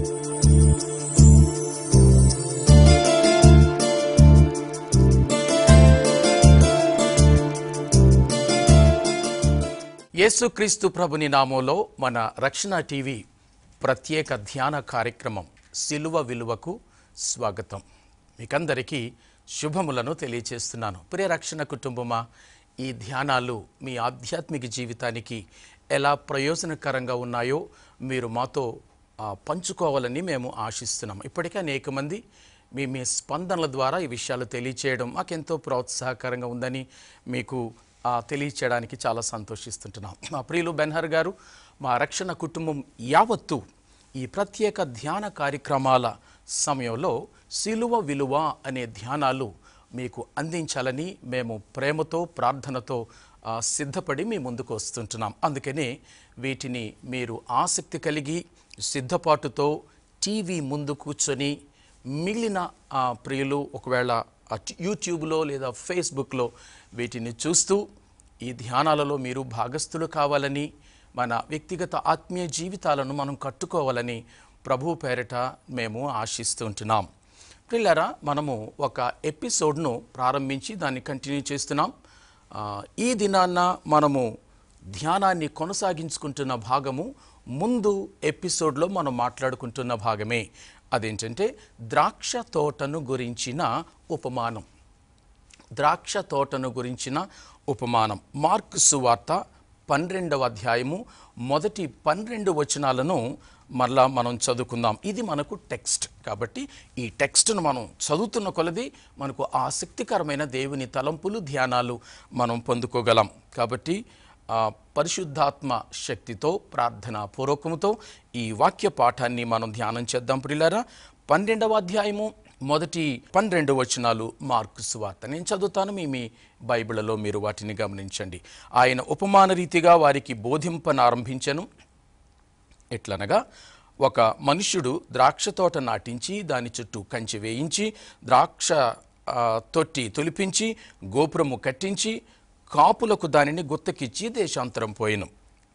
యేసుక్రీస్తు ప్రభుని నామంలో మన రక్షణ టీవీ ప్రత్యేక ధ్యాన కార్యక్రమం సిలువ విలువకు స్వాగతం మీకందరికీ శుభములను తెలియచేస్తున్నాను ప్రియ రక్షణ కుటుంబమా ఈ ధ్యానాలు మీ ఆధ్యాత్మిక జీవితానికి ఎలా ప్రయోజనకరంగా ఉన్నాయో మీరు మాతో ఆ, పంచుకోవాలని మేము ఆశిస్తున్నాం ఇప్పటికే అనేక మంది మీ మీ స్పందనల ద్వారా ఈ విషయాలు తెలియచేయడం మాకెంతో ప్రోత్సాహకరంగా ఉందని మీకు ఆ, తెలియచేయడానికి చాలా సంతోషిస్తుంటున్నాం మా ప్రియులు బెన్హర్ గారు మా రక్షణ కుటుంబం యావత్తు ఈ ప్రత్యేక ధ్యాన కార్యక్రమాల సమయంలో సిలువ విలువ అనే ధ్యానాలు మీకు అందించాలని మేము ప్రేమతో ప్రార్థనతో ఆ, సిద్ధపడి మీ ముందుకు వస్తుంటున్నాం అందుకనే వీటిని మీరు ఆసక్తి కలిగి సిద్ధపాటుతో టీవీ ముందు కూర్చొని మిగిలిన ఆ, ప్రియులు ఒకవేళ అట్ యూట్యూబ్లో లేదా ఫేస్బుక్లో వీటిని చూస్తూ ఈ ధ్యానాలలో మీరు భాగస్థులు కావాలని మన వ్యక్తిగత ఆత్మీయ జీవితాలను మనం కట్టుకోవాలని ప్రభు పేరిట మేము ఆశిస్తూ ఉంటున్నాం ప్రిల్లరా మనము ఒక ఎపిసోడ్ను ప్రారంభించి దాన్ని కంటిన్యూ చేస్తున్నాం ఆ, ఈ దినాన్న మనము ధ్యానాన్ని కొనసాగించుకుంటున్న భాగము ముందు ఎపిసోడ్లో మనం మాట్లాడుకుంటున్న భాగమే అదేంటంటే ద్రాక్ష తోటను గురించిన ఉపమానం ద్రాక్ష తోటను గురించిన ఉపమానం మార్క్ సువార్త పన్నెండవ అధ్యాయము మొదటి పన్నెండు వచనాలను మరలా మనం చదువుకుందాం ఇది మనకు టెక్స్ట్ కాబట్టి ఈ టెక్స్ట్ను మనం చదువుతున్న కొలది మనకు ఆసక్తికరమైన దేవుని తలంపులు ధ్యానాలు మనం పొందుకోగలం కాబట్టి ఆ, పరిశుద్ధాత్మ శక్తితో ప్రార్థనా పూర్వకముతో ఈ వాక్య పాఠాన్ని మనం ధ్యానం చేద్దాం ప్రియులారా పన్నెండవ అధ్యాయము మొదటి పన్నెండు వచనాలు మార్కు సువార్త నేను చదువుతాను మీ మీ బైబిల్లో మీరు వాటిని గమనించండి ఆయన ఉపమాన రీతిగా వారికి బోధింపనారంభించను ఎట్లనగా ఒక మనుష్యుడు ద్రాక్ష తోట నాటించి దాని చుట్టూ కంచె వేయించి ద్రాక్ష ఆ, తొట్టి తొలిపించి గోపురము కట్టించి కాపులకు దానిని గుత్తకిచ్చి దేశాంతరం పోయెను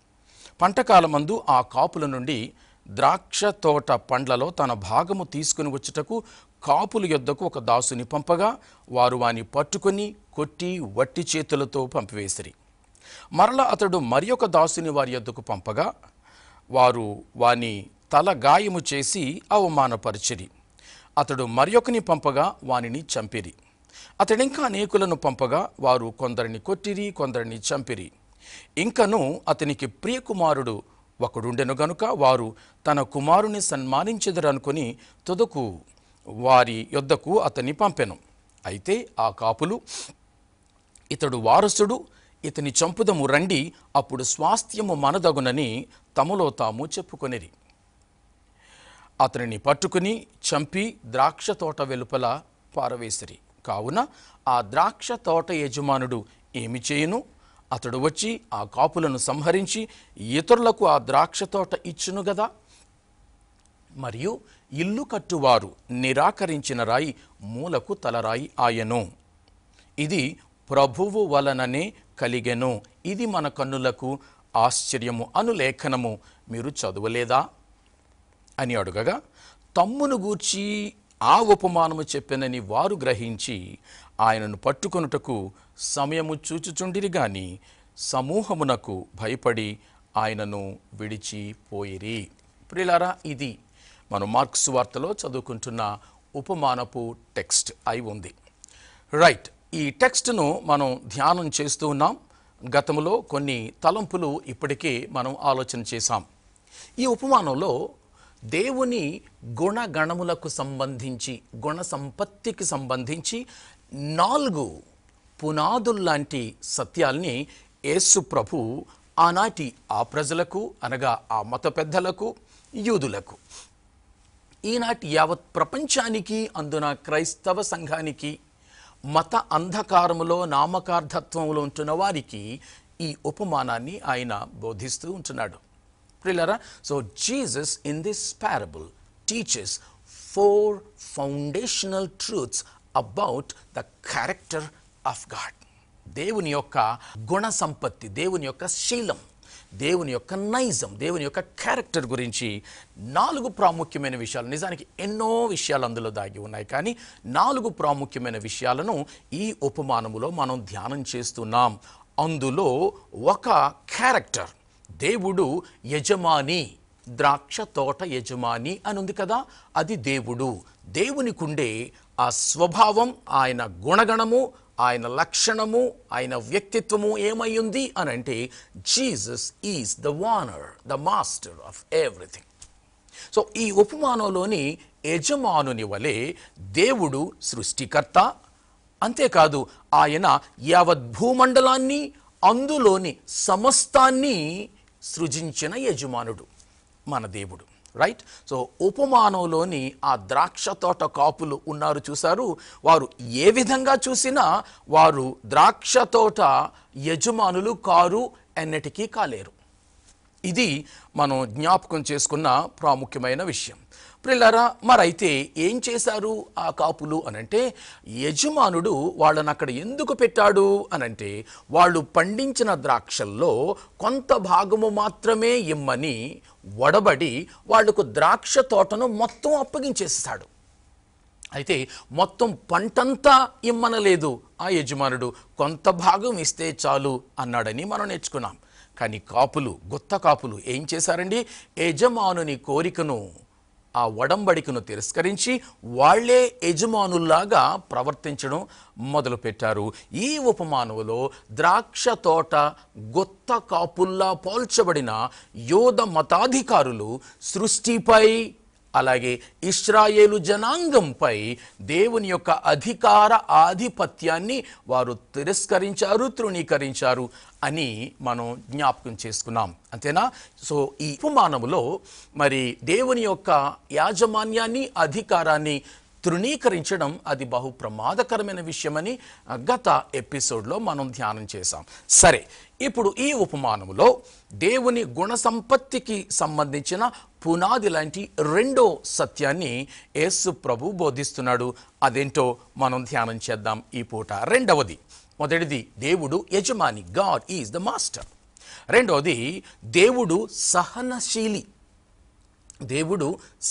పంటకాలమందు ఆ కాపుల నుండి ద్రాక్ష తోట పండ్లలో తన భాగము తీసుకుని వచ్చుటకు కాపుల యొద్దకు ఒక దాసుని పంపగా వారు వాని పట్టుకొని కొట్టి వట్టి చేతులతో పంపివేసిరి మరల అతడు మరి ఒక దాసుని వారి యొద్దకు పంపగా వారు వాని తల గాయము చేసి అవమానపరిచిరి అతడు మరి ఒకని పంపగా వానిని చంపిరి అతడింకా అనేకులను పంపగా వారు కొందరిని కొట్టిరి కొందరిని చంపిరి ఇంకను అతనికి ప్రియకుమారుడు ఒకడుండెను గనుక వారు తన కుమారుని సన్మానించెదరనుకొని తుదకు వారి యొద్దకు అతన్ని పంపెను అయితే ఆ కాపులు ఇతడు వారసుడు ఇతని చంపుదము రండి అప్పుడు స్వాస్థ్యము మనదగునని తమలో తాము చెప్పుకొనిరి అతనిని పట్టుకుని చంపి ద్రాక్ష తోట వెలుపల పారవేసిరి కావున ఆ ద్రాక్ష తోట యజమానుడు ఏమి చేయును అతడు వచ్చి ఆ కాపులను సంహరించి ఇతరులకు ఆ ద్రాక్ష తోట ఇచ్చును గదా మరియు ఇల్లు కట్టువారు నిరాకరించిన రాయి మూలకు తలరాయి ఆయను ఇది ప్రభువు వలననే కలిగెను ఇది మన కన్నులకు ఆశ్చర్యము అను లేఖనము మీరు చదవలేదా అని అడుగగా తమ్మును గూర్చి ఆ ఉపమానము చెప్పెనని వారు గ్రహించి ఆయనను పట్టుకొనుటకు సమయము చూచుచుండిరి గాని సమూహమునకు భయపడి ఆయనను విడిచిపోయిరి ప్రిలారా ఇది మనం మార్క్స్ వార్తలో చదువుకుంటున్న ఉపమానపు టెక్స్ట్ అయి ఉంది రైట్ ఈ టెక్స్ట్ను మనం ధ్యానం చేస్తూ ఉన్నాం గతంలో కొన్ని తలంపులు ఇప్పటికే మనం ఆలోచన చేశాం ఈ ఉపమానంలో దేవుని గుణగణములకు సంబంధించి గుణ సంపత్తికి సంబంధించి నాలుగు పునాదుల్లాంటి సత్యాల్ని యేసు ప్రభు ఆనాటి ఆ ప్రజలకు అనగా ఆ మత పెద్దలకు యూదులకు ఈనాటి యావత్ ప్రపంచానికి అందున క్రైస్తవ సంఘానికి మత అంధకారములో నామకార్థత్వంలో ఉంటున్న వారికి ఈ ఉపమానాన్ని ఆయన బోధిస్తూ ఉంటున్నాడు ప్రిలరా so Jesus in this parable teaches four foundational truths about the character of God దేవుని యొక్క గుణ సంపత్తి దేవుని యొక్క శీలం దేవుని యొక్క నైజం దేవుని యొక్క క్యారెక్టర్ గురించి నాలుగు ప్రాముఖ్యమైన విషయాలు నిజానికి ఎన్నో విషయాలు అందులో దాగి ఉన్నాయి కానీ నాలుగు ప్రాముఖ్యమైన విషయాలను ఈ ఉపమానములో మనం ధ్యానం చేస్తున్నాం అందులో ఒక క్యారెక్టర్ దేవుడు యజమాని ద్రాక్ష తోట యజమాని అని ఉంది కదా అది దేవుడు దేవునికుండే ఆ స్వభావం ఆయన గుణగణము ఆయన లక్షణము ఆయన వ్యక్తిత్వము ఏమై ఉంది అని అంటే Jesus is the owner the master of everything so ఈ ఉపమానంలోని యజమానుని వలె దేవుడు సృష్టికర్త అంతేకాదు ఆయన యావత్ భూమండలాన్ని అందులోని సమస్తాన్ని సృజించిన యజమానుడు మన దేవుడు రైట్ సో ఉపమానంలోని ఆ ద్రాక్ష తోట కాపులు ఉన్నారు చూశారు వారు ఏ విధంగా చూసినా వారు ద్రాక్ష తోట యజమానులు కారు ఎన్నటికీ కాలేరు ఇది మనం జ్ఞాపకం చేసుకున్న ప్రాముఖ్యమైన విషయం ప్రిల్లరా మరైతే ఏం చేశారు ఆ కాపులు అనంటే యజమానుడు వాళ్ళని అక్కడ ఎందుకు పెట్టాడు అనంటే వాళ్ళు పండించిన ద్రాక్షల్లో కొంత భాగము మాత్రమే ఇమ్మని వడబడి వాళ్లకు ద్రాక్ష తోటను మొత్తం అప్పగించేస్తాడు అయితే మొత్తం పంటంతా ఇమ్మనలేదు ఆ యజమానుడు కొంత భాగం ఇస్తే చాలు అన్నాడని మనం నేర్చుకున్నాం కానీ కాపులు గుత్త కాపులు ఏం చేశారండి యజమానుని కోరికను ఆ ఒడంబడికను తిరస్కరించి వాళ్ళే యజమానుల్లాగా ప్రవర్తించడం మొదలుపెట్టారు ఈ ఉపమానంలో ద్రాక్ష తోట గుత్త కాపుల్లా పోల్చబడిన యోధ మతాధికారులు సృష్టిపై అలాగే ఇస్రాయేలు జనాంగంపై దేవుని యొక్క అధికార ఆధిపత్యాన్ని వారు తిరస్కరించారు తృణీకరించారు అని మనం జ్ఞాపకం చేసుకున్నాం అంతేనా సో ఈ ఉపమానములో మరి దేవుని యొక్క యాజమాన్యాన్ని అధికారాన్ని తృణీకరించడం అది బహు ప్రమాదకరమైన విషయమని ఆ, గత ఎపిసోడ్లో మనం ధ్యానం చేశాం సరే ఇప్పుడు ఈ ఉపమానములో దేవుని గుణ సంపత్తికి సంబంధించిన పునాది లాంటి రెండో సత్యాన్ని యేసు ప్రభు బోధిస్తున్నాడు అదేంటో మనం ధ్యానం చేద్దాం ఈ పూట రెండవది మొదటిది దేవుడు యజమాని గాడ్ ఈజ్ ద మాస్టర్ రెండవది దేవుడు సహనశీలి దేవుడు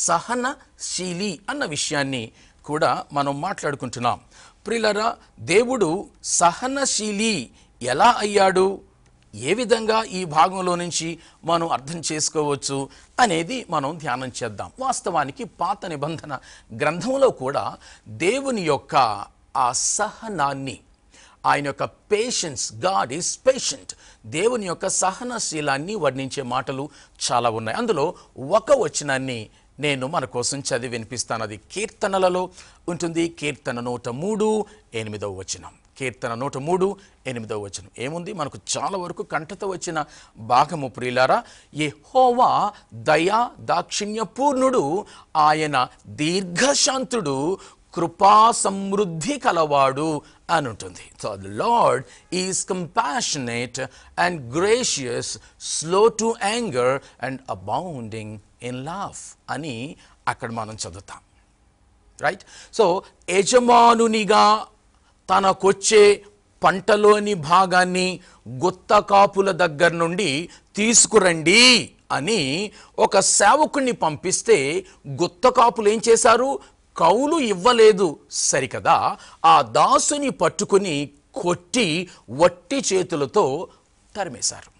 సహనశీలి అన్న విషయాన్ని కూడా మనం మాట్లాడుకుంటున్నాం ప్రిలరా దేవుడు సహనశీలి ఎలా అయ్యాడు ఏ విధంగా ఈ భాగంలో నుంచి మనం అర్థం చేసుకోవచ్చు అనేది మనం ధ్యానం చేద్దాం వాస్తవానికి పాత నిబంధన గ్రంథంలో కూడా దేవుని యొక్క ఆ సహనాన్ని ఆయన యొక్క పేషెన్స్ గాడ్ ఈజ్ పేషెంట్ దేవుని యొక్క సహనశీలాన్ని వర్ణించే మాటలు చాలా ఉన్నాయి అందులో ఒక వచనాన్ని నేను మన కోసం చదివి వినిపిస్తాను అది కీర్తనలలో ఉంటుంది కీర్తన నూట మూడు ఎనిమిదవ వచనం కీర్తన నూట మూడు ఎనిమిదవ వచనం ఏముంది మనకు చాలా వరకు కంటతో వచ్చిన భాగము ప్రియులారా యెహోవా దయా దాక్షిణ్య పూర్ణుడు ఆయన దీర్ఘశాంతుడు కృపా సమృద్ధి కలవాడు అని ఉంటుంది so the Lord is compassionate and gracious slow to anger and abounding in love అని అక్కడ మనం చదువుతాం రైట్ సో యజమానునిగా తనకొచ్చే పంటలోని భాగాన్ని గుత్త కాపుల దగ్గర నుండి తీసుకురండి అని ఒక సేవకుణ్ణి పంపిస్తే గుత్త కాపులు ఏం చేశారు కౌలు ఇవ్వలేదు సరికదా ఆ దాసుని పట్టుకుని కొట్టి వట్టి చేతులతో తరిమేశారు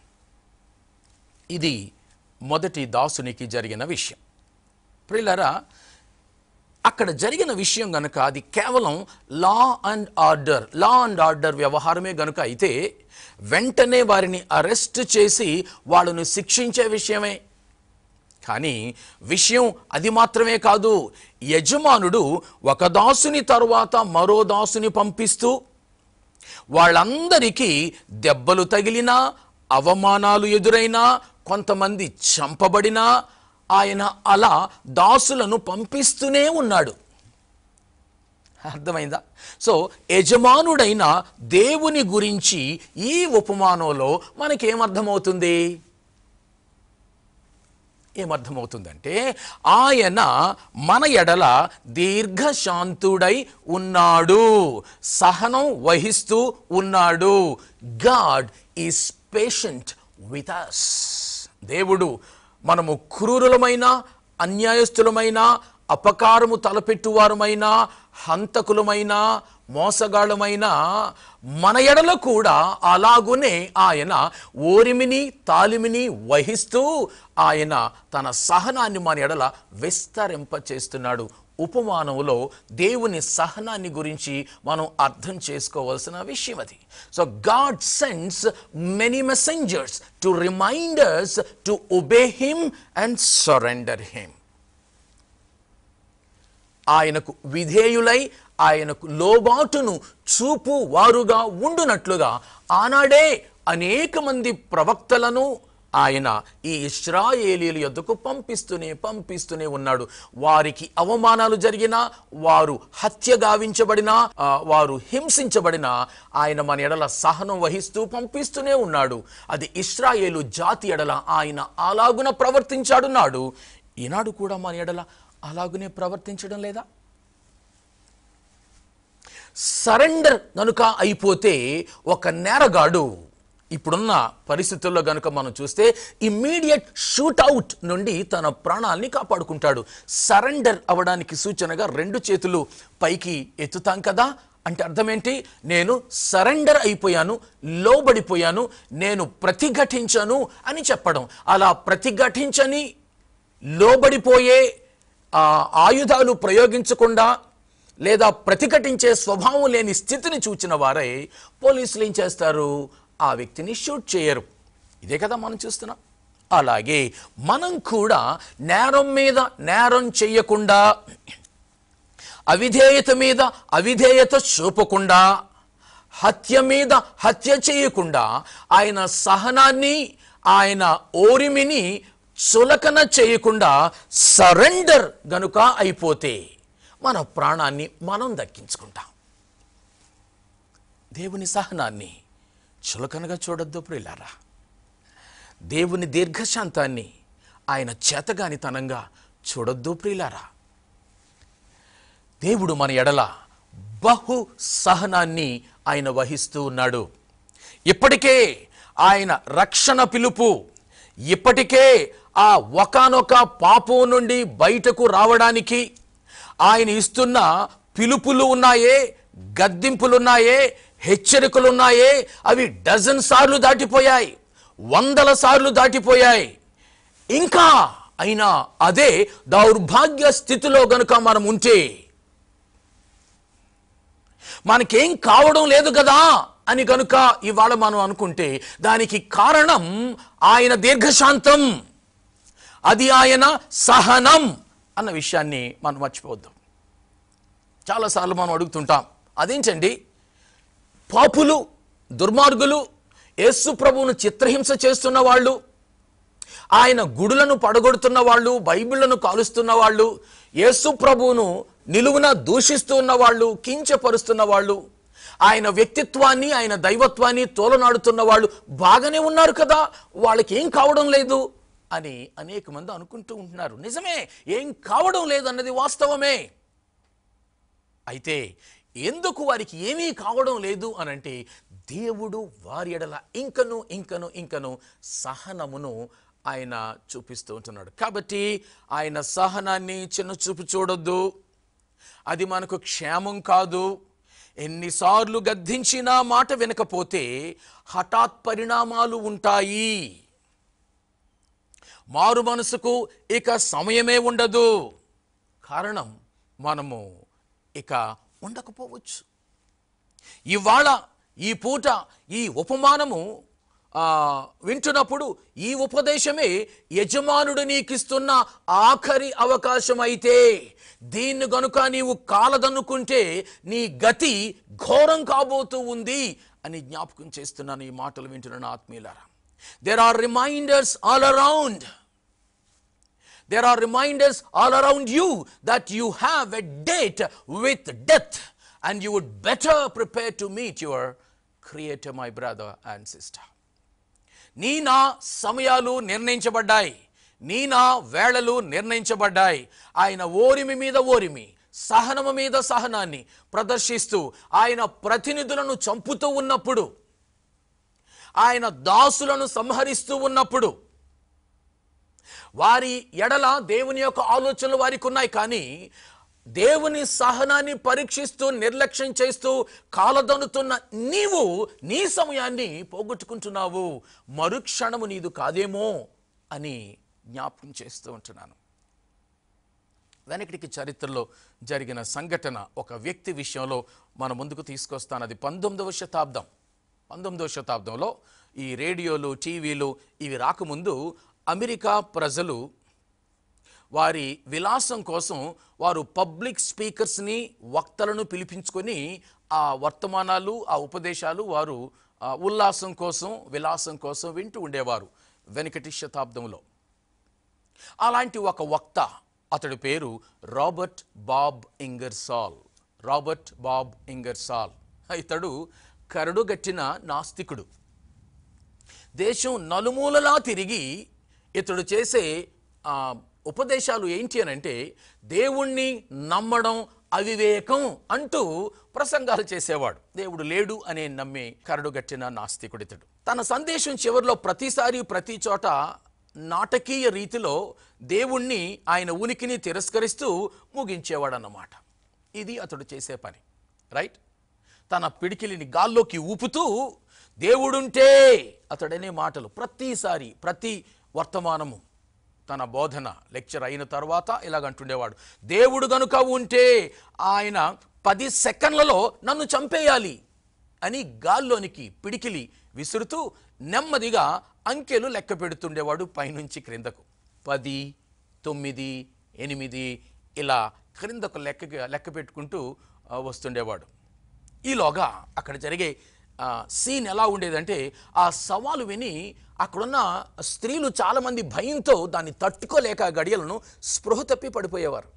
ఇది మొదటి దాసునికి జరిగిన విషయం ప్రియులరా అక్కడ జరిగిన విషయం గనుక అది కేవలం law and order law and order వ్యవహారమే గనుక అయితే వెంటనే వారిని అరెస్ట్ చేసి వాళ్ళను శిక్షించే విషయమే కానీ విషయం అది మాత్రమే కాదు యజమానుడు ఒక దాసుని తరువాత మరో దాసుని పంపిస్తూ వాళ్ళందరికీ దెబ్బలు తగిలినా అవమానాలు ఎదురైనా కొంతమంది చంపబడినా ఆయన అలా దాసులను పంపిస్తూనే ఉన్నాడు అర్థమైందా సో యజమానుడైన దేవుని గురించి ఈ ఉపమానంలో మనకేమర్థమవుతుంది ఏమర్థమవుతుందంటే ఆయన మన ఎడల దీర్ఘశాంతుడై ఉన్నాడు సహనం వహిస్తూ ఉన్నాడు God is patient with us దేవుడు మనము క్రూరులమైన అన్యాయస్తులమైన అపకారము తలపెట్టువారమైన హంతకులమైన మోసగాళ్ళమైన మన ఎడల కూడా అలాగునే ఆయన ఓరిమిని తాలిమిని వహిస్తూ ఆయన తన సహనాన్ని మన ఎడల విస్తరింప చేస్తున్నాడు ఉపమానంలో దేవుని సహనాన్ని గురించి మనం అర్థం చేసుకోవాల్సిన విషయం అది so God sends many messengers to reminders to obey him and surrender him ఆయనకు విధేయులై ఆయనకు లోబాటును చూపు వారుగా ఉండునట్లుగా ఆనాడే అనేక మంది ప్రవక్తలను ఆయన ఈ ఇస్రాయేలీల యొద్దకు పంపిస్తూనే పంపిస్తూనే ఉన్నాడు వారికి అవమానాలు జరిగినా వారు హత్య గావించబడినా ఆ, వారు హింసించబడినా ఆయన మన ఎడల సహనం వహిస్తూ పంపిస్తూనే ఉన్నాడు అది ఇస్రాయేలు జాతి ఎడల ఆయన అలాగున ప్రవర్తించాడున్నాడు ఈనాడు కూడా మన ఎడల అలాగునే ప్రవర్తించడం లేదా సరెండర్ గనుక అయిపోతే ఒక నేరగాడు ఇప్పుడున్న పరిస్థితుల్లో గనుక మనం చూస్తే ఇమ్మీడియట్ షూట్అవుట్ నుండి తన ప్రాణాల్ని కాపాడుకుంటాడు సరెండర్ అవ్వడానికి సూచనగా రెండు చేతులు పైకి ఎత్తుతాం కదా అంటే అర్థం ఏంటి నేను సరెండర్ అయిపోయాను లోబడిపోయాను నేను ప్రతిఘటించను అని చెప్పడం అలా ప్రతిఘటించని లోబడిపోయే ఆ, ఆయుధాలు ప్రయోగించకుండా లేదా ప్రతిఘటించే స్వభావం లేని స్థితిని చూచిన వారై పోలీసులు ఏం చేస్తారు ఆ వ్యక్తిని షూట్ చేయరు ఇదే కదా మనం చూస్తున్నాం అలాగే మనం కూడా నేరం మీద నేరం చేయకుండా అవిధేయత మీద అవిధేయత చూపకుండా హత్య మీద హత్య చేయకుండా ఆయన సహనాన్ని ఆయన ఓరిమిని చులకన చేయకుండా సరెండర్ గనుక అయిపోతే మన ప్రాణాన్ని మనం దక్కించుకుంటాం దేవుని సహనాన్ని చులకనగా చూడొద్దు ప్రియులారా దేవుని దీర్ఘశాంతాన్ని ఆయన చేతగానితనంగా చూడొద్దు ప్రియులారా దేవుడు మన ఎడల బహు సహనాన్ని ఆయన వహిస్తూ ఉన్నాడు ఇప్పటికే ఆయన రక్షణ పిలుపు ఇప్పటికే ఆ ఒకానొక పాపం నుండి బయటకు రావడానికి ఆయన ఇస్తున్న పిలుపులు ఉన్నాయే గద్దింపులున్నాయే హెచ్చరికలున్నాయే అవి డజన్ సార్లు దాటిపోయాయి వందల సార్లు దాటిపోయాయి ఇంకా అయినా అదే దౌర్భాగ్య స్థితిలో గనుక మనం ఉంటే మనకేం కావడం లేదు కదా అని కనుక ఇవాళ మనం అనుకుంటే దానికి కారణం ఆయన దీర్ఘశాంతం అది ఆయన సహనం అన్న విషయాన్ని మనం మర్చిపోవద్దాం చాలాసార్లు మనం అడుగుతుంటాం అదేంటండి పాపులు దుర్మార్గులు యేసు ప్రభువును చిత్రహింస చేస్తున్న వాళ్ళు ఆయన గుడులను పడగొడుతున్న వాళ్ళు బైబిళ్లను కాలుస్తున్న వాళ్ళు యేసు ప్రభువును నిలువున దూషిస్తూ ఉన్న వాళ్ళు కించపరుస్తున్న వాళ్ళు ఆయన వ్యక్తిత్వాన్ని ఆయన దైవత్వాన్ని తోలనాడుతున్న వాళ్ళు బాగానే ఉన్నారు కదా వాళ్ళకి ఏం కావడం లేదు అని అనేక మంది అనుకుంటూ ఉంటున్నారు నిజమే ఏం కావడం లేదన్నది వాస్తవమే అయితే ఎందుకు వారికి ఏమీ కావడం లేదు అనంటే దేవుడు వారి ఎడల ఇంకను ఇంకను ఇంకను సహనమును ఆయన చూపిస్తూ ఉంటున్నాడు కాబట్టి ఆయన సహనాన్ని చిన్న చూపు చూడొద్దు అది మనకు క్షేమం కాదు ఎన్నిసార్లు గద్దించినా మాట వినకపోతే హఠాత్ పరిణామాలు ఉంటాయి మారు మనసుకు ఇక సమయమే ఉండదు కారణం మనము ఇక ఉండకపోవచ్చు ఇవాళ ఈ పూట ఈ ఉపమానము ఆ, వింటున్నప్పుడు ఈ ఉపదేశమే యజమానుడు నీకిస్తున్న ఆఖరి అవకాశం అయితే దీన్ని గనుక నీవు కాలదనుకుంటే నీ గతి ఘోరం కాబోతూ ఉంది అని జ్ఞాపకం చేస్తున్నాను ఈ మాటలు వింటున్న నా ఆత్మీయులారా there are reminders all around There are reminders all around you that you have a date with death and you would better prepare to meet your Creator, my brother and sister. నీ నా సమయాలు నిర్ణయించబడ్డాయి నీ నా వేళలు నిర్ణయించబడ్డాయి ఆయన ఓరిమి మీద ఓరిమి సహనము మీద సహనాన్ని ప్రదర్శిస్తూ ఆయన ప్రతినిధులను చంపుతూ ఉన్నప్పుడు ఆయన దాసులను సంహరిస్తూ ఉన్నప్పుడు వారి ఎడల దేవుని యొక్క ఆలోచనలు వారికి ఉన్నాయి కానీ దేవుని సహనాన్ని పరీక్షిస్తూ నిర్లక్ష్యం చేస్తూ కాలదనుతున్న నీవు నీ సమయాన్ని పోగొట్టుకుంటున్నావు మరుక్షణము నీదు కాదేమో అని జ్ఞాపకం చేస్తూ ఉంటున్నాను వెనకటికి చరిత్రలో జరిగిన సంఘటన ఒక వ్యక్తి విషయంలో మన ముందుకు తీసుకొస్తాను అది పంతొమ్మిదవ శతాబ్దం పంతొమ్మిదవ శతాబ్దంలో ఈ రేడియోలు టీవీలు ఇవి రాకముందు అమెరికా ప్రజలు వారి విలాసం కోసం వారు పబ్లిక్ స్పీకర్స్ని వక్తలను పిలిపించుకొని ఆ వర్తమానాలు ఆ ఉపదేశాలు వారు ఆ, ఉల్లాసం కోసం విలాసం కోసం వింటూ ఉండేవారు వెనకటి శతాబ్దంలో అలాంటి ఒక వక్త అతడి పేరు Robert Bob Ingersoll Robert Bob Ingersoll ఇతడు కరడుగట్టిన నాస్తికుడు దేశం నలుమూలలా తిరిగి ఇతడు చేసే ఆ, ఉపదేశాలు ఏంటి అని అంటే దేవుణ్ణి నమ్మడం అవివేకం అంటూ ప్రసంగాలు చేసేవాడు దేవుడు లేడు అనే నమ్మే కరడుగట్టిన నాస్తికుడితడు తన సందేశం చివరిలో ప్రతిసారి ప్రతి చోట నాటకీయ రీతిలో దేవుణ్ణి ఆయన ఉనికిని తిరస్కరిస్తూ ముగించేవాడన్నమాట ఇది అతడు చేసే పని రైట్ తన పిడికిలిని గాల్లోకి ఊపుతూ దేవుడుంటే అతడనే మాటలు ప్రతిసారి ప్రతి వర్తమానము తన బోధన లెక్చర్ అయిన తర్వాత ఇలాగంటుండేవాడు దేవుడు గనుక ఉంటే ఆయన పది సెకండ్లలో నన్ను చంపేయాలి అని గాల్లోనికి పిడికిలి విసురుతూ నెమ్మదిగా అంకెలు లెక్క పెడుతుండేవాడు పైనుంచి క్రిందకు పది తొమ్మిది ఎనిమిది ఇలా క్రిందకు లెక్క లెక్క పెట్టుకుంటూ ఆ, వస్తుండేవాడు ఈలోగా అక్కడ జరిగే ఆ, సీన్ ఎలా ఉండేదంటే ఆ సవాలు విని అక్కడున్న స్త్రీలు చాలామంది భయంతో దాన్ని తట్టుకోలేక ఆ గడియలను స్పృహ తప్పి పడిపోయేవారు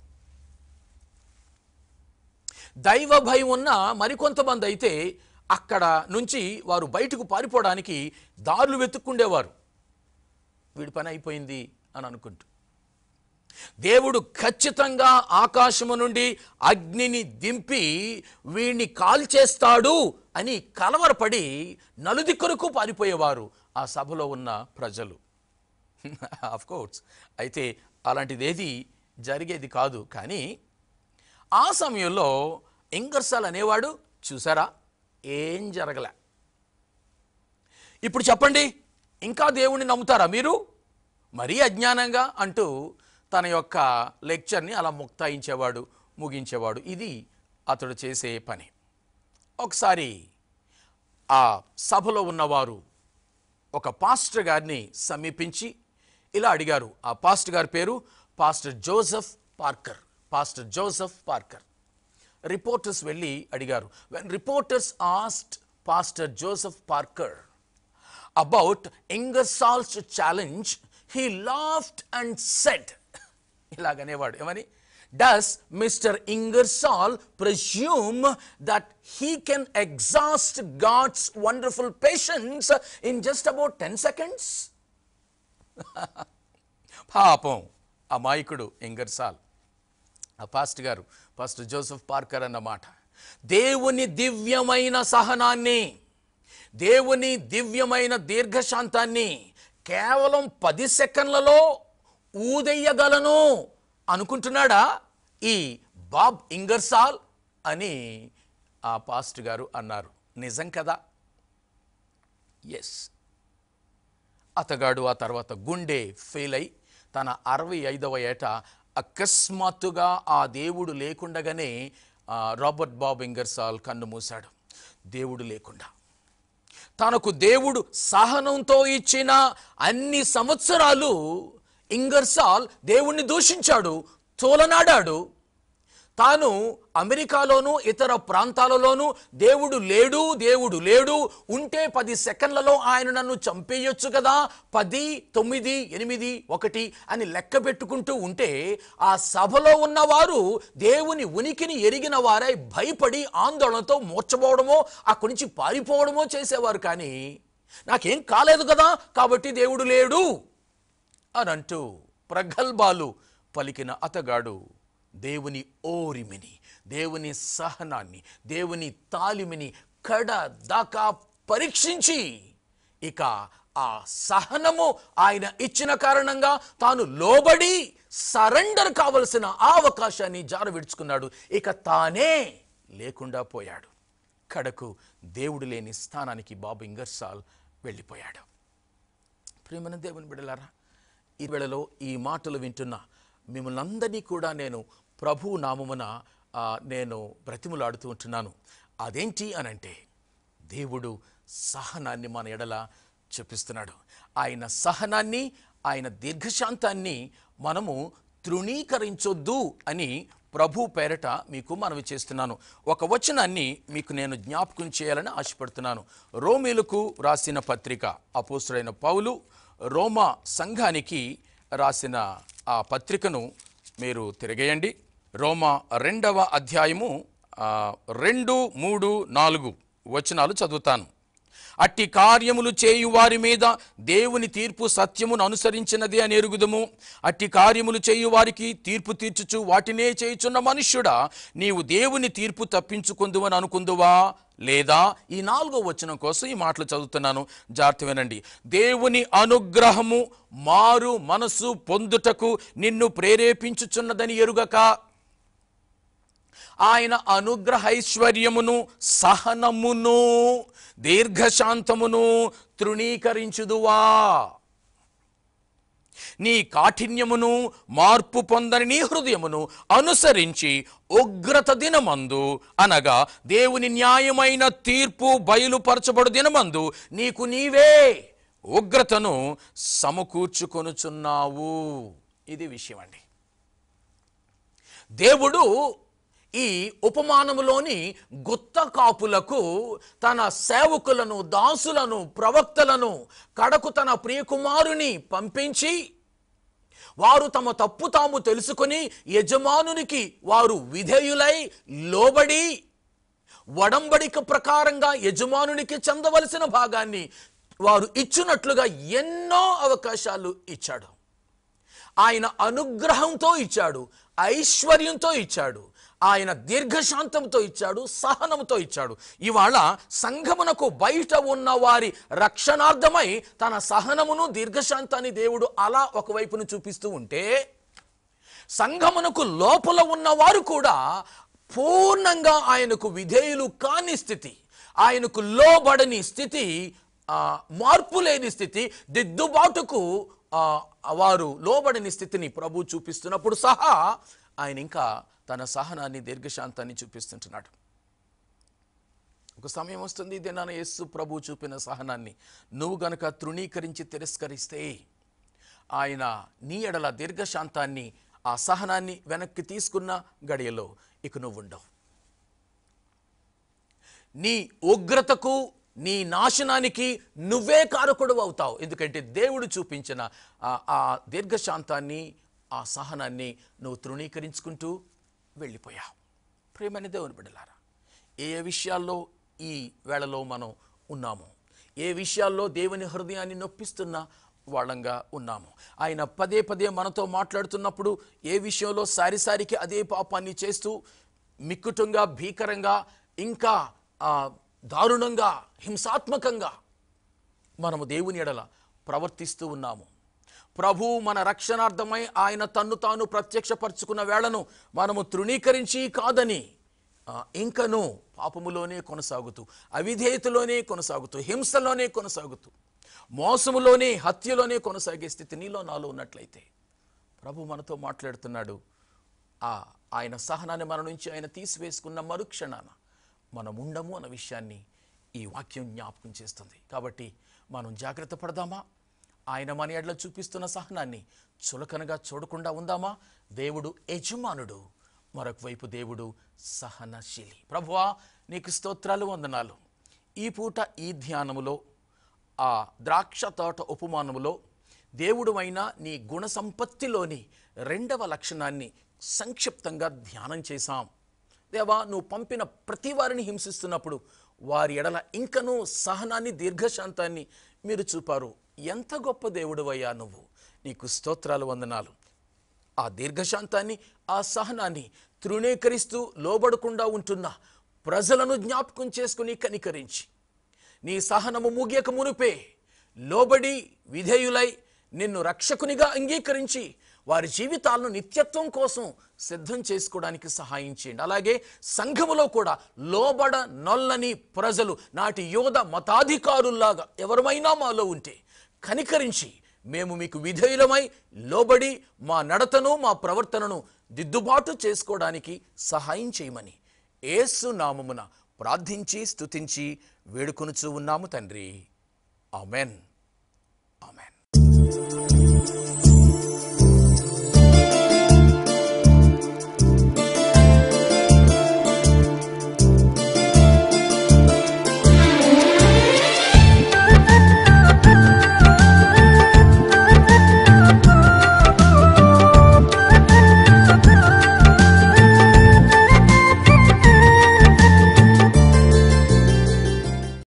దైవ భయం ఉన్న మరికొంతమంది అయితే అక్కడ నుంచి వారు బయటకు పారిపోవడానికి దారులు వెతుక్కుండేవారు వీడి పని అయిపోయింది అని అనుకుంటూ దేవుడు ఖచ్చితంగా ఆకాశము నుండి అగ్నిని దింపి వీణ్ణి కాల్చేస్తాడు అని కలవరపడి నలుదిక్కులకు పారిపోయేవారు ఆ సభలో ఉన్న ప్రజలు ఆఫ్ కోర్స్ అయితే అలాంటిదేది జరిగేది కాదు కానీ ఆ సమయంలో ఇంగర్సాల్ అనేవాడు చూసారా ఏం జరగలే ఇప్పుడు చెప్పండి ఇంకా దేవుణ్ణి నమ్ముతారా మీరు మరీ అజ్ఞానంగా అంటూ తన యొక్క లెక్చర్ని అలా ముక్తాయించేవాడు ముగించేవాడు ఇది అతడు చేసే పని ఒకసారి ఆ సభలో ఉన్నవారు ఒక పాస్టర్ గారిని సమీపించి ఇలా అడిగారు ఆ పాస్టర్ గారి పేరు pastor Joseph Parker pastor Joseph Parker reporters వెళ్ళి అడిగారు when reporters asked pastor Joseph Parker about Ingersoll's challenge he laughed and said ఇలాగనేవాడు ఏమని does mister Ingersoll presume that he can exhaust God's wonderful patience in just about ten seconds పాపం అమాయకుడు Ingersoll ఆ past గారు pastor Joseph Parker అన్నమాట దేవుని దివ్యమైన సహనాన్ని దేవుని దివ్యమైన దీర్ఘశాంతాన్ని కేవలం పది సెకండ్లలో ఊదెయ్యగలను అనుకుంటున్నాడా ఈ బాబ్ ఇంగర్సాల్ అని ఆ పాస్ట్ గారు అన్నారు నిజం కదా ఎస్ అతగాడు ఆ తర్వాత గుండె ఫెయిల్ అయి తన అరవై ఐదవ ఏట అకస్మాత్తుగా ఆ దేవుడు లేకుండగానే ఆ, రాబర్ట్ బాబ్ ఇంగర్సాల్ కన్ను మూశాడు దేవుడు లేకుండా తనకు దేవుడు సహనంతో ఇచ్చిన అన్ని సంవత్సరాలు ఇంగర్సాల్ దేవుణ్ణి దూషించాడు తోలనాడాడు తాను అమెరికాలోనూ ఇతర ప్రాంతాలలోనూ దేవుడు లేడు దేవుడు లేడు ఉంటే పది సెకండ్లలో ఆయన నన్ను చంపేయొచ్చు కదా పది తొమ్మిది ఎనిమిది ఒకటి అని లెక్క పెట్టుకుంటూ ఉంటే ఆ సభలో ఉన్నవారు దేవుని ఉనికిని ఎరిగిన వారై భయపడి ఆందోళనతో మూర్చపోవడమో అక్కడి నుంచి పారిపోవడమో చేసేవారు కానీ నాకేం కాలేదు కదా కాబట్టి దేవుడు లేడు అని అంటూ ప్రగల్భాలు పలికిన అతగాడు దేవుని ఓరిమిని దేవుని సహనాన్ని దేవుని తాలిమిని కడ దాకా పరీక్షించి ఇక ఆ సహనము ఆయన ఇచ్చిన కారణంగా తాను లోబడి సరెండర్ కావలసిన ఆ అవకాశాన్ని జార విడుచుకున్నాడు ఇక తానే లేకుండా పోయాడు కడకు దేవుడు లేని స్థానానికి బాబు ఇంగర్సాల్ వెళ్ళిపోయాడు ప్రేమన దేవుని బిడలారా ఈ వేళలో ఈ మాటలు వింటున్న మిమ్మల్ని అందరినీ కూడా నేను ప్రభు నామమున ఆ, నేను బ్రతిములాడుతూ ఉంటున్నాను అదేంటి అనంటే దేవుడు సహనాన్ని మన ఎడల చూపిస్తున్నాడు ఆయన సహనాన్ని ఆయన దీర్ఘశాంతాన్ని మనము తృణీకరించొద్దు అని ప్రభు పేరట మీకు మనవి చేస్తున్నాను ఒక వచనాన్ని మీకు నేను జ్ఞాపకం చేయాలని ఆశపడుతున్నాను రోమీలకు రాసిన పత్రిక అపోస్తుడైన పౌలు రోమా సంఘానికి రాసిన ఆ పత్రికను మీరు తిరగేయండి రోమా రెండవ అధ్యాయము ఆ, రెండు మూడు నాలుగు వచనాలు చదువుతాను అట్టి కార్యములు చేయు వారి మీద దేవుని తీర్పు సత్యమును అనుసరించినది అని ఎరుగుదము అట్టి కార్యములు చేయు వారికి తీర్పు తీర్చుచు వాటినే చేయుచున్న మనుష్యుడా నీవు దేవుని తీర్పు తప్పించుకుందువని అనుకుందువా లేదా ఈ నాలుగో వచనం కోసం ఈ మాటలు చదువుతున్నాను జాగ్రత్త వినండి దేవుని అనుగ్రహము మారు మనసు పొందుటకు నిన్ను ప్రేరేపించుచున్నదని ఎరుగక ఆయన అనుగ్రహైశ్వర్యమును సహనమును దీర్ఘశాంతమును తృణీకరించుదువా నీ కాఠిన్యమును మార్పు పొందని నీ హృదయమును అనుసరించి ఉగ్రత దినమందు అనగా దేవుని న్యాయమైన తీర్పు బయలుపరచబడు దినమందు నీకు నీవే ఉగ్రతను సమకూర్చుకొనుచున్నావు ఇది విషయం అండి దేవుడు ఈ ఉపమానములోని గుత్త కాపులకు తన సేవకులను దాసులను ప్రవక్తలను కడకు తన ప్రియకుమారుని పంపించి వారు తమ తప్పు తాము తెలుసుకొని యజమానునికి వారు విధేయులై లోబడి వడంబడిక ప్రకారంగా యజమానునికి చెందవలసిన భాగాన్ని వారు ఇచ్చినట్లుగా ఎన్నో అవకాశాలు ఇచ్చాడు ఆయన అనుగ్రహంతో ఇచ్చాడు ఐశ్వర్యంతో ఇచ్చాడు ఆయన దీర్ఘశాంతంతో ఇచ్చాడు సహనంతో ఇచ్చాడు ఇవాళ సంఘమునకు బయట ఉన్న వారి రక్షణార్థమై తన సహనమును దీర్ఘశాంతాన్ని దేవుడు అలా ఒకవైపును చూపిస్తూ ఉంటే సంఘమునకు లోపల ఉన్నవారు కూడా పూర్ణంగా ఆయనకు విధేయులు కాని స్థితి ఆయనకు లోబడని స్థితి ఆ, మార్పు లేని స్థితి దిద్దుబాటుకు ఆ, వారు లోబడని స్థితిని ప్రభు చూపిస్తున్నప్పుడు సహా ఆయన ఇంకా తన సహనాన్ని దీర్ఘశాంతాన్ని చూపిస్తుంటున్నాడు ఒక సమయం వస్తుంది దినాన యేసు ప్రభు చూపిన సహనాన్ని నువ్వు గనక తృణీకరించి తిరస్కరిస్తే ఆయన నీ ఎడల దీర్ఘశాంతాన్ని ఆ సహనాన్ని వెనక్కి తీసుకున్న గడియలో ఇక నువ్వు ఉండవు నీ ఉగ్రతకు నీ నాశనానికి నువ్వే కారకుడు అవుతావు ఎందుకంటే దేవుడు చూపించిన ఆ- ఆ దీర్ఘశాంతాన్ని ఆ సహనాన్ని నువ్వు తృణీకరించుకుంటూ వెళ్ళిపోయావు ప్రేమని దేవుని బిడ్డలారా ఏ ఏ విషయాల్లో ఈ వేళలో మనం ఉన్నాము ఏ విషయాల్లో దేవుని హృదయాన్ని నొప్పిస్తున్న వాళ్ళంగా ఉన్నాము ఆయన పదే పదే మనతో మాట్లాడుతున్నప్పుడు ఏ విషయంలో సారిసారికి అదే పాపాన్ని చేస్తూ మిక్కుటంగా భీకరంగా ఇంకా ఆ, దారుణంగా హింసాత్మకంగా మనము దేవుని ఎడల ప్రవర్తిస్తూ ఉన్నాము ప్రభు మన రక్షణార్థమై ఆయన తన్ను తాను ప్రత్యక్షపరుచుకున్న వేళను మనము తృణీకరించి కాదని ఆ, ఇంకను పాపములోనే కొనసాగుతూ అవిధేయతలోనే కొనసాగుతూ హింసలోనే కొనసాగుతూ మోసములోనే హత్యలోనే కొనసాగే స్థితి నీలో నాలో ఉన్నట్లయితే ప్రభు మనతో మాట్లాడుతున్నాడు ఆ ఆయన సహనాన్ని మన నుంచి ఆయన తీసివేసుకున్న మరుక్షణాన మనం ఉండము అన్న విషయాన్ని ఈ వాక్యం జ్ఞాపకం చేస్తుంది కాబట్టి మనం జాగ్రత్త పడదామా ఆయన మన ఎడ్ల చూపిస్తున్న సహనాన్ని చులకనగా చూడకుండా ఉందామా దేవుడు యజమానుడు మరొక వైపు దేవుడు సహనశీలి ప్రభువా నీకు స్తోత్రాలు వందనాలు ఈ పూట ఈ ధ్యానములో ఆ ద్రాక్ష తోట ఉపమానములో దేవుడువైన నీ గుణ సంపత్తిలోని రెండవ లక్షణాన్ని సంక్షిప్తంగా ధ్యానం చేశాం దేవా నువ్వు పంపిన ప్రతి వారిని హింసిస్తున్నప్పుడు వారి ఎడల ఇంకనూ సహనాన్ని దీర్ఘశాంతాన్ని మీరు చూపారు ఎంత గొప్ప దేవుడువయ్యా నువ్వు నీకు స్తోత్రాలు వందనాలు ఆ దీర్ఘశాంతాన్ని ఆ సహనాన్ని తృణీకరిస్తూ లోబడకుండా ఉంటున్న ప్రజలను జ్ఞాపకం చేసుకుని కనికరించి నీ సహనము ముగియక మునిపే లోబడి విధేయులై నిన్ను రక్షకునిగా అంగీకరించి వారి జీవితాలను నిత్యత్వం కోసం సిద్ధం చేసుకోవడానికి సహాయం చేయండి అలాగే సంఘములో కూడా లోబడ నొల్లని ప్రజలు నాటి యోధ మతాధికారుల్లాగా ఎవరమైనా మాలో ఉంటే కనికరించి మేము మీకు విధేయులమై లోబడి మా నడతను మా ప్రవర్తనను దిద్దుబాటు చేసుకోవడానికి సహాయం చేయమని ఏసు నామమున ప్రార్థించి స్తుతించి వేడుకొనుచూ ఉన్నాము తండ్రి ఆమెన్ ఆమెన్